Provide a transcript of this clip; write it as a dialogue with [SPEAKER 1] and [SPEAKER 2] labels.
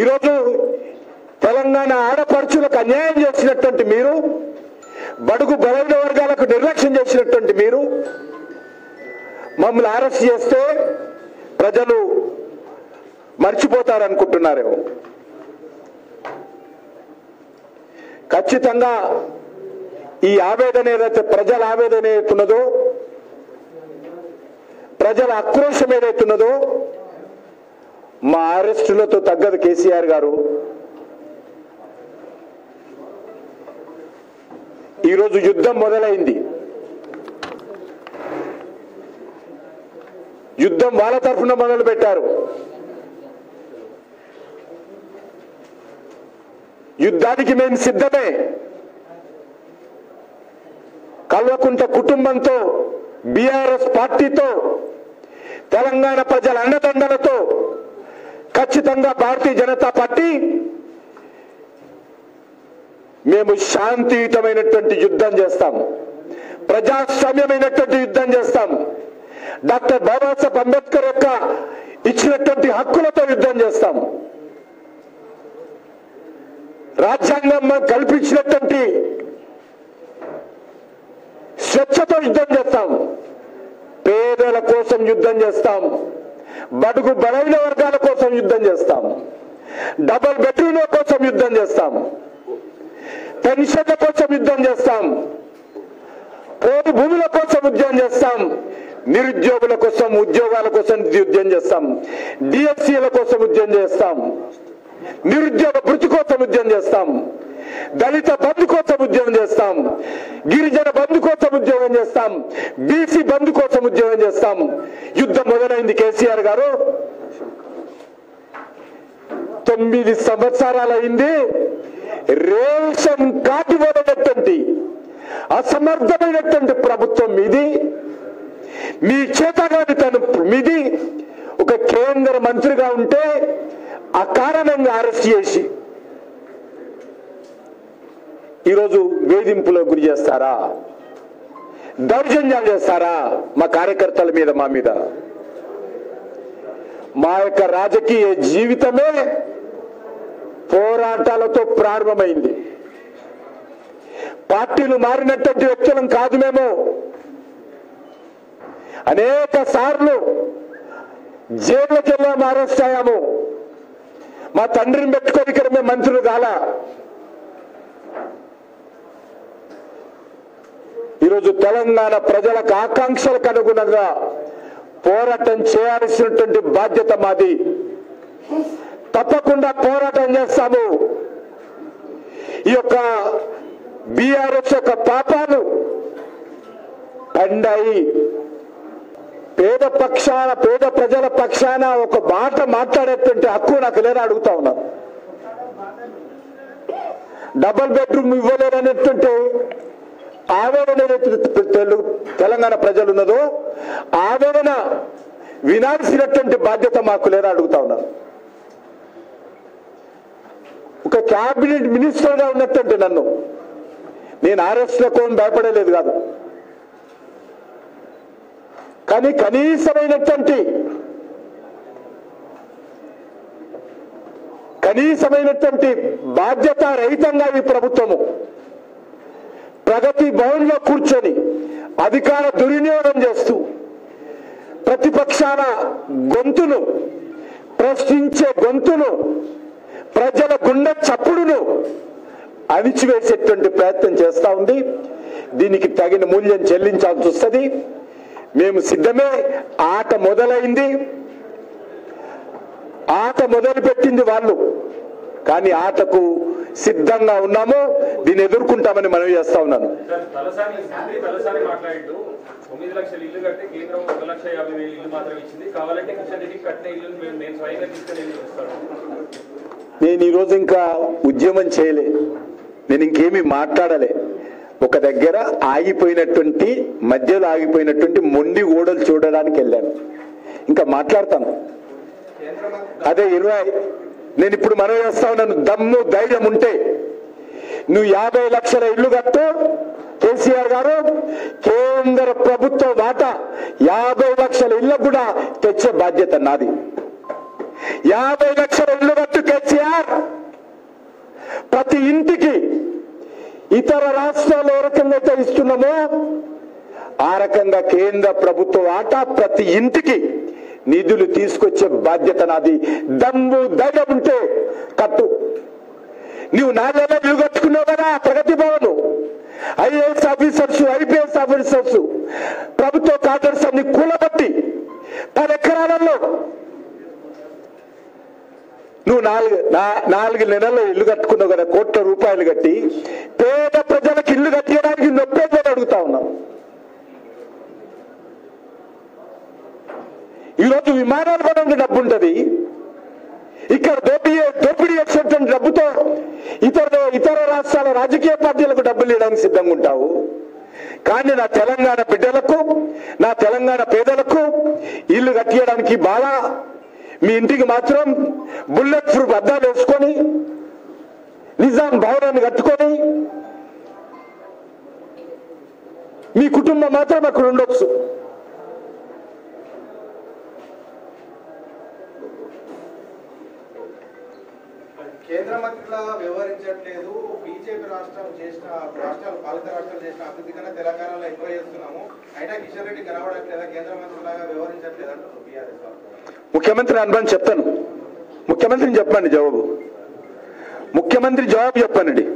[SPEAKER 1] ఈరోజు తెలంగాణ ఆడపడుచులకు అన్యాయం చేసినటువంటి మీరు బడుగు బలైన వర్గాలకు నిర్లక్ష్యం చేసినటువంటి మీరు మమ్మల్ని అరెస్ట్ చేస్తే ప్రజలు మర్చిపోతారనుకుంటున్నారేమో ఖచ్చితంగా ఈ ఆవేదన ఏదైతే ప్రజల ఆవేదన ఏదైతున్నదో ప్రజల ఆక్రోశం ఏదైతున్నదో మా అరెస్టులతో తగ్గదు కేసీఆర్ గారు ఈరోజు యుద్ధం మొదలైంది యుద్ధం వాళ్ళ తరఫున మొదలు పెట్టారు యుద్ధానికి మేము సిద్ధమే కల్వకుంట కుటుంబంతో బీఆర్ఎస్ పార్టీతో తెలంగాణ ప్రజల అండదండలతో ఖచ్చితంగా భారతీయ జనతా పార్టీ మేము శాంతియుతమైనటువంటి యుద్ధం చేస్తాం ప్రజాస్వామ్యమైనటువంటి యుద్ధం చేస్తాం డాక్టర్ బాబాసాహెబ్ అంబేద్కర్ యొక్క ఇచ్చినటువంటి హక్కులతో యుద్ధం చేస్తాం రాజ్యాంగం మనకు కల్పించినటువంటి స్వచ్ఛతో యుద్ధం చేస్తాం పేదల కోసం యుద్ధం చేస్తాం బడుగు బలైన వర్గాల కోసం యుద్ధం చేస్తాం డబుల్ బెడ్రూమ్ కోసం యుద్ధం చేస్తాం పెన్షన్ల కోసం యుద్ధం చేస్తాం పోటు భూముల కోసం ఉద్యమం చేస్తాం నిరుద్యోగుల కోసం ఉద్యోగాల కోసం ఉద్యమం చేస్తాం డిఎస్సీల కోసం ఉద్యమం చేస్తాం నిరుద్యోగ వృత్తి కోసం ఉద్యమం చేస్తాం దళిత బంధు కోసం ఉద్యమం చేస్తాం గిరిజన బంధు కోసం ఉద్యోగం చేస్తాం బీసీ బంధు కోసం ఉద్యోగం చేస్తాం యుద్ధం మొదలైంది కేసీఆర్ గారు తొమ్మిది సంవత్సరాలైంది రేషన్ కార్డు ఇవ్వబడినటువంటి అసమర్థమైనటువంటి ప్రభుత్వం మీది మీ చేతగాని తను మీది ఒక కేంద్ర మంత్రిగా ఉంటే అకారణంగా అరెస్ట్ చేసి ఈరోజు వేధింపులకు గురి చేస్తారా దౌర్జన్యాలు చేస్తారా మా కార్యకర్తల మీద మా మీద మా యొక్క రాజకీయ జీవితమే పోరాటాలతో ప్రారంభమైంది పార్టీలు మారినటువంటి వ్యక్తులం కాదు మేము అనేక సార్లు జైళ్ళకి వెళ్ళాము అరెస్ట్ అయ్యాము మా తండ్రిని పెట్టుకొని ఇక్కడ మేము మంత్రులు కాల ఈరోజు తెలంగాణ ప్రజలకు ఆకాంక్షలకు అనుగుణంగా పోరాటం చేయాల్సినటువంటి బాధ్యత మాది తప్పకుండా పోరాటం చేస్తాము ఈ యొక్క బీఆర్ఎస్ యొక్క పాపాలు పండాయి పేద పక్షాన పేద ప్రజల పక్షాన ఒక మాట మాట్లాడేటువంటి హక్కు నాకు లేదా అడుగుతా ఉన్నా డబల్ బెడ్రూమ్ ఇవ్వలేరనేటువంటి ఆవేదన ఏదైతే తెలు- తెలంగాణ ప్రజలు ఉన్నదో ఆవేదన వినాల్సినటువంటి బాధ్యత మాకు లేదా అడుగుతా ఉన్నాను ఒక క్యాబినెట్ మినిస్టర్ గా ఉన్నటువంటి నన్ను నేను ఆర్ఎస్లకు భయపడలేదు కాదు కానీ కనీసమైనటువంటి కనీసమైనటువంటి బాధ్యత రహితంగా ఈ ప్రభుత్వము ప్రగతి భవన్ లో కూర్చొని అధికార దుర్వినియోగం చేస్తూ ప్రతిపక్షాల గొంతును ప్రశ్నించే గొంతును ప్రజల గుండె చప్పుడును అణిచివేసేటువంటి ప్రయత్నం చేస్తా ఉంది దీనికి తగిన మూల్యం చెల్లించాల్సి వస్తుంది మేము సిద్ధమే ఆట మొదలైంది ఆట మొదలుపెట్టింది వాళ్ళు కానీ ఆటకు సిద్ధంగా ఉన్నాము దీన్ని ఎదుర్కొంటామని మనవి చేస్తా ఉన్నాను
[SPEAKER 2] సార్ తలసాని మంత్రి తలసాని మాట్లాడుతూ తొమ్మిది లక్షల ఇల్లు కడితే కేంద్రం ఒక లక్ష యాభై వేలు ఇల్లు మాత్రం ఇచ్చింది కావాలంటే కిషన్ రెడ్డికి కట్టిన ఇల్లు మేము నేను స్వయంగా తీసుకుని ఇల్లు ఇస్తాను
[SPEAKER 1] నేను ఈరోజు ఇంకా ఉద్యమం చేయలే నేను ఇంకేమీ మాట్లాడలే ఒక దగ్గర ఆగిపోయినటువంటి మధ్యలో ఆగిపోయినటువంటి మొండి ఓడలు చూడడానికి వెళ్ళాను ఇంకా మాట్లాడతాను అదే ఇరవై నేను ఇప్పుడు మనవి చేస్తా ఉన్నాను దమ్ము ధైర్యం ఉంటే నువ్వు యాభై లక్షల ఇల్లు కట్టు కేసీఆర్ గారు కేంద్ర ప్రభుత్వ వాటా యాభై లక్షల ఇళ్ళకు కూడా తెచ్చే బాధ్యత నాది యాభై లక్షల ఇల్లు కట్టు కేసీఆర్ ప్రతి ఇంటికి ఇతర రాష్ట్రాలు ఏ రకంగా అయితే ఇస్తున్నామో ఆ రకంగా కేంద్ర ప్రభుత్వ వాటా ప్రతి ఇంటికి నిధులు తీసుకొచ్చే బాధ్యత నాది దమ్ము ధైర్యం ఉంటే కట్టు నువ్వు నాలుగేళ్ళ ఇల్లు కట్టుకున్నావు కదా Pragathi Bhavan IAS officers IPS officers ప్రభుత్వ కార్డర్స్ అన్ని కూలబట్టి పది ఎకరాలలో నువ్వు నాలుగు నా- నాలుగు నెలల్లో ఇల్లు కట్టుకున్నావు కదా కోట్ల రూపాయలు కట్టి పేద ప్రజలకు ఇల్లు కట్టడానికి నొప్పేదని అడుగుతా ఉన్నాం ఈరోజు విమానాలు కొనడానికి డబ్బు ఉంటుంది ఇక్కడ దోపిడీ దోపిడీ చేసేటువంటి డబ్బుతో ఇతర ఇతర రాష్ట్రాల రాజకీయ పార్టీలకు డబ్బులు ఇవ్వడానికి సిద్ధంగా ఉంటావు కానీ నా తెలంగాణ బిడ్డలకు నా తెలంగాణ పేదలకు ఇల్లు కట్టియడానికి బాగా మీ ఇంటికి మాత్రం బుల్లెట్ ప్రూఫ్ అద్దాలు వేసుకొని నిజాం భవనాన్ని కట్టుకొని మీ కుటుంబం మాత్రం అక్కడ ఉండొచ్చు
[SPEAKER 3] కేంద్ర మంత్రిలా వ్యవహరించట్లేదు బీజేపీ రాష్ట్రం చేసిన రాష్ట్రాలు పాలిత రాష్ట్రాలు చేసిన అభివృద్ధి కన్నా తెలంగాణలో ఎక్కువ చేస్తున్నాము అయినా కిషన్ రెడ్డి కనబడట్లేదా కేంద్ర మంత్రిలాగా వ్యవహరించట్లేదు అంటారు బీఆర్ఎస్ వాళ్ళు
[SPEAKER 1] ముఖ్యమంత్రి అనుభవం చెప్తాను ముఖ్యమంత్రిని చెప్పండి జవాబు ముఖ్యమంత్రి జవాబు చెప్పండి